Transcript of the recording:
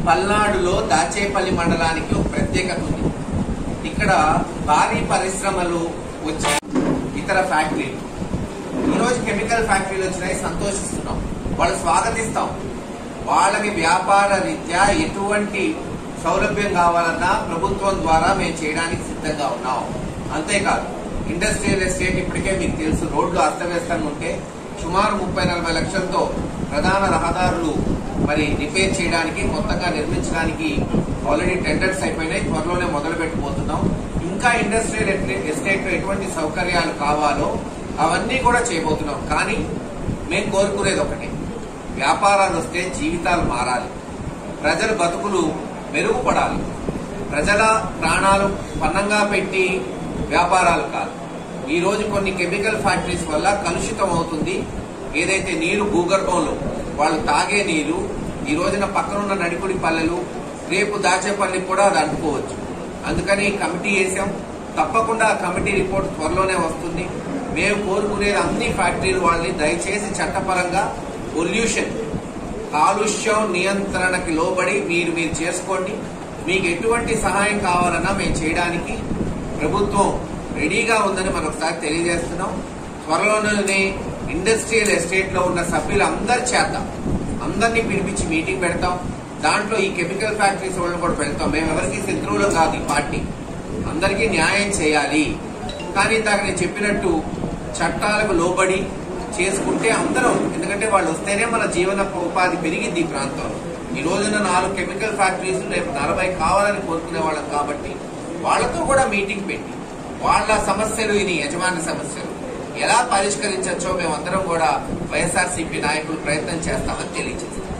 పల్నాడులో దాచేపల్లి మండలానికి ఒక ప్రత్యేకత ఉంది ఇక్కడ భారీ పరిశ్రమలు వచ్చి ఇతర ఫ్యాక్టరీలు ఈరోజు కెమికల్ ఫ్యాక్టరీలు వచ్చినాయి సంతోషిస్తున్నాం వాళ్ళు స్వాగతిస్తాం వాళ్ళకి వ్యాపార రీత్యా ఎటువంటి సౌలభ్యం కావాలన్నా ప్రభుత్వం ద్వారా మేము చేయడానికి సిద్ధంగా ఉన్నాం అంతేకాదు ఇండస్ట్రియల్ ఎస్టేట్ ఇప్పటికే మీకు తెలుసు రోడ్లు అస్తవ్యస్తంగా ఉంటే సుమారు ముప్పై నలభై లక్షలతో ప్రధాన రహదారులు మరి రిపేర్ చేయడానికి కొత్తగా నిర్మించడానికి ఆల్రెడీ టెండర్స్ అయిపోయినాయి త్వరలోనే మొదలు పెట్టబోతున్నాం ఇంకా ఇండస్ట్రియల్ ఎస్టేట్ లో ఎటువంటి సౌకర్యాలు కావాలో అవన్నీ కూడా చేయబోతున్నాం కానీ మేము కోరుకునేది ఒకటి వ్యాపారాలు వస్తే జీవితాలు మారాలి ప్రజల బతుకులు మెరుగుపడాలి ప్రజల ప్రాణాలు పన్నంగా పెట్టి వ్యాపారాలు కాదు ఈ రోజు కొన్ని కెమికల్ ఫ్యాక్టరీస్ వల్ల కలుషితం అవుతుంది ఏదైతే నీరు భూగర్భంలో వాళ్ళు తాగే నీరు ఈ రోజున పక్కనున్న నడికుడి పల్లెలు రేపు దాచేపల్లి కూడా అది అంటుకోవచ్చు అందుకని కమిటీ వేసాం తప్పకుండా ఆ కమిటీ రిపోర్ట్ త్వరలోనే వస్తుంది మేము కోరుకునేది అన్ని ఫ్యాక్టరీలు వాళ్ళని దయచేసి చట్టపరంగా పొల్యూషన్ కాలుష్యం నియంత్రణకి లోబడి మీరు మీరు చేసుకోండి మీకు ఎటువంటి సహాయం కావాలన్నా మేము చేయడానికి ప్రభుత్వం రెడీగా ఉందని మరొకసారి తెలియజేస్తున్నాం త్వరలోనే ఇండస్ట్రియల్ ఎస్టేట్ లో ఉన్న సభ్యులందరి చేత అందరినీ పిలిపించి మీటింగ్ పెడతాం దాంట్లో ఈ కెమికల్ ఫ్యాక్టరీస్ వాళ్ళని కూడా పెడతాం మేము ఎవరికి శత్రువులు కాదు ఈ పార్టీ అందరికీ న్యాయం చేయాలి కానీ ఇందాక నేను చెప్పినట్టు చట్టాలకు లోబడి చేసుకుంటే అందరం ఎందుకంటే వాళ్ళు వస్తేనే మన జీవన ఉపాధి పెరిగింది ఈ ప్రాంతంలో ఈ రోజున నాలుగు కెమికల్ ఫ్యాక్టరీస్ రేపు నలభై కావాలని కోరుకునే వాళ్ళం కాబట్టి వాళ్ళతో కూడా మీటింగ్ పెట్టి వాళ్ళ సమస్యలు ఇది యజమాని సమస్యలు ఎలా పరిష్కరించవచ్చో మేమందరం కూడా వైఎస్ఆర్సీపీ నాయకులు ప్రయత్నం చేస్తామని తెలియజేస్తాం